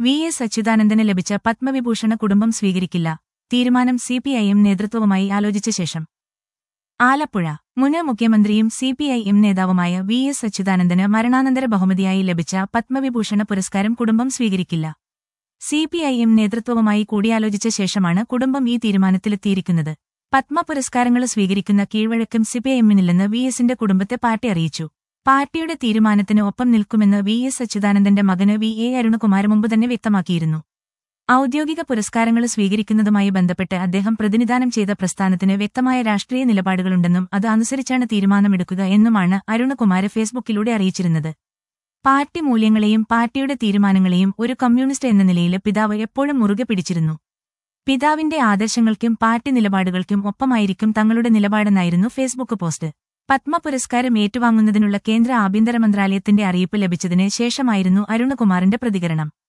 V S അച്യുതാനന്ദന് ലഭിച്ച പത്മവിഭൂഷണ കുടുംബം സ്വീകരിക്കില്ല തീരുമാനം സിപിഐഎം നേതൃത്വവുമായി ആലോചിച്ച ശേഷം ആലപ്പുഴ മുൻ മുഖ്യമന്ത്രിയും സിപിഐഎം നേതാവുമായ വി എസ് അച്യുതാനന്ദന് മരണാനന്തര ബഹുമതിയായി ലഭിച്ച പത്മവിഭൂഷണ പുരസ്കാരം കുടുംബം സ്വീകരിക്കില്ല സിപിഐഎം നേതൃത്വവുമായി കൂടിയാലോചിച്ച ശേഷമാണ് കുടുംബം ഈ തീരുമാനത്തിലെത്തിയിരിക്കുന്നത് പത്മ പുരസ്കാരങ്ങൾ സ്വീകരിക്കുന്ന കീഴ്വഴക്കം സിപിഐഎമ്മിനില്ലെന്ന് വി എസിന്റെ കുടുംബത്തെ പാർട്ടി അറിയിച്ചു പാർട്ടിയുടെ തീരുമാനത്തിന് ഒപ്പം നിൽക്കുമെന്ന് വി എസ് അച്യുതാനന്ദന്റെ മകന് വി എ അരുണകുമാർ മുമ്പ് തന്നെ വ്യക്തമാക്കിയിരുന്നു ഔദ്യോഗിക പുരസ്കാരങ്ങൾ സ്വീകരിക്കുന്നതുമായി ബന്ധപ്പെട്ട് അദ്ദേഹം പ്രതിനിധാനം ചെയ്ത പ്രസ്ഥാനത്തിന് വ്യക്തമായ രാഷ്ട്രീയ നിലപാടുകളുണ്ടെന്നും അത് അനുസരിച്ചാണ് തീരുമാനമെടുക്കുക എന്നുമാണ് അരുണകുമാര് ഫേസ്ബുക്കിലൂടെ അറിയിച്ചിരുന്നത് പാർട്ടി മൂല്യങ്ങളെയും പാർട്ടിയുടെ തീരുമാനങ്ങളെയും ഒരു കമ്മ്യൂണിസ്റ്റ് എന്ന നിലയിൽ പിതാവ് എപ്പോഴും മുറുകെ പിടിച്ചിരുന്നു പിതാവിന്റെ ആദർശങ്ങൾക്കും പാർട്ടി നിലപാടുകൾക്കും ഒപ്പമായിരിക്കും തങ്ങളുടെ നിലപാടെന്നായിരുന്നു ഫേസ്ബുക്ക് പോസ്റ്റ് പത്മ പുരസ്കാരം ഏറ്റുവാങ്ങുന്നതിനുള്ള കേന്ദ്ര ആഭ്യന്തര മന്ത്രാലയത്തിന്റെ അറിയിപ്പ് ലഭിച്ചതിന് ശേഷമായിരുന്നു അരുണകുമാറിന്റെ പ്രതികരണം